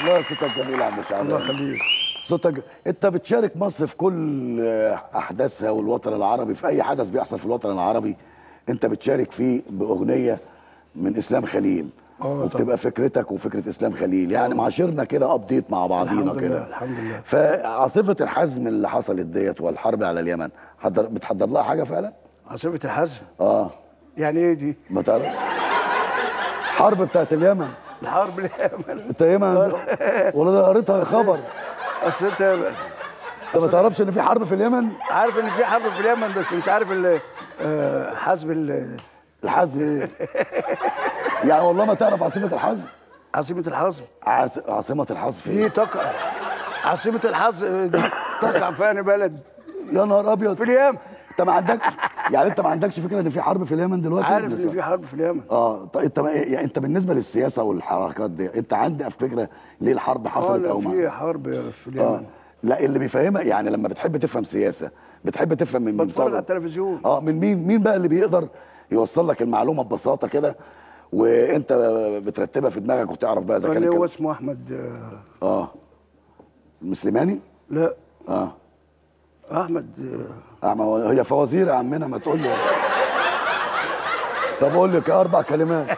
والله صوتك جميل يا عم شعبان الله يخليك صوتك انت بتشارك مصر في كل احداثها والوطن العربي في اي حدث بيحصل في الوطن العربي انت بتشارك فيه باغنيه من اسلام خليل اه وبتبقى فكرتك وفكره اسلام خليل يعني معاشرنا كده ابديت مع بعضينا الحمد كده لله الحمد لله فعاصفه الحزم اللي حصلت ديت والحرب على اليمن حضر بتحضر لها حاجه فعلا عاصفه الحزم اه يعني ايه دي ما تعرف حرب بتاعت اليمن الحرب اليمن انت يمن ولا ده قريتها خبر اصل انت انت ما تعرفش ان في حرب في اليمن عارف ان في حرب في اليمن بس مش عارف ال- آه، حزب ال- الحزم ايه يعني والله ما تعرف عاصمه الحزم عاصمه الحزم عاص... عاصمه الحزم دي فين تقع عاصمه الحزم دي تقع في أنهي بلد يا نهار ابيض في اليمن انت ما عندكش يعني انت ما عندكش فكره ان في حرب في اليمن دلوقتي عارف بس- ان في حرب في اليمن اه طيب انت ما- يعني انت بالنسبه للسياسه والحركات دي انت عندك فكره ليه الحرب اه حصلت لا او ما في حرب في اه اليمن لا اللي بيفهمها يعني لما بتحب تفهم سياسه بتحب تفهم من مين بتفرج على طبعا. التلفزيون اه من مين مين بقى اللي بيقدر يوصل لك المعلومه ببساطه كده وانت بترتبها في دماغك وتعرف بقى اذا كان اللي هو الكلام- اسمه احمد آه، اه مسلماني لا اه احمد آه، أعمى و- هي فوازير يا عمنا ما تقول لي طب اقول لك اربع كلمات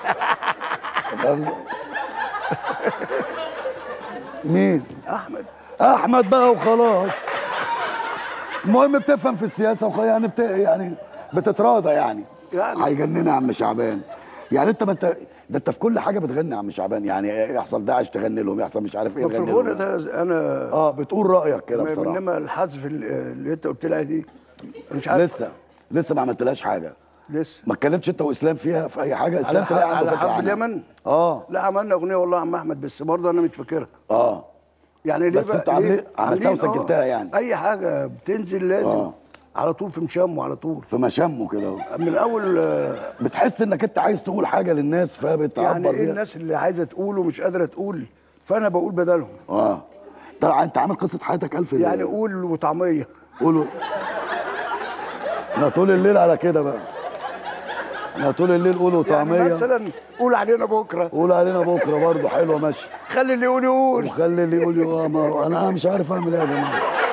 مين احمد احمد بقى وخلاص المهم بتفهم في السياسه وخ... يعني بت... يعني بتتراضى يعني يعني. هيجننا يا عم شعبان يعني انت ما انت ده انت في كل حاجه بتغني يا عم شعبان يعني يحصل داعش تغني لهم يحصل مش عارف ايه في تغني الغنى لهم. ده انا اه بتقول رايك كده بصراحه انما الحذف اللي اللي انت قلت لها دي أنا مش عارف لسه لسه ما عملتلهاش حاجه لسه ما اتكلمتش انت واسلام فيها في اي حاجه اسلام على, تلاقي عنده على فكره حرب عنها. اليمن اه لا عملنا اغنيه والله يا عم احمد بس برضه انا مش فاكرها اه يعني ليه بس بقى انتوا عاملين- ليه؟ عملتها عاملين- وسجلتها آه، يعني. اي حاجه بتنزل لازم آه. على طول في مشامه على طول في مشامه كده من اول آه، بتحس انك انت عايز تقول حاجه للناس فبتعبر يعني ايه بيها. الناس اللي عايزه تقول ومش قادره تقول فانا بقول بدلهم اه طبعا انت عامل قصه حياتك الف يعني قول وطعميه قولوا احنا طول الليل على كده بقى احنا طول الليل قولوا يعني طعميه مثلا قول علينا بكره قول علينا بكره برضه حلوه ماشي خلي اللي يقول يقول وخلي اللي يقول يا ما انا مش عارف اعمل ايه يا جماعه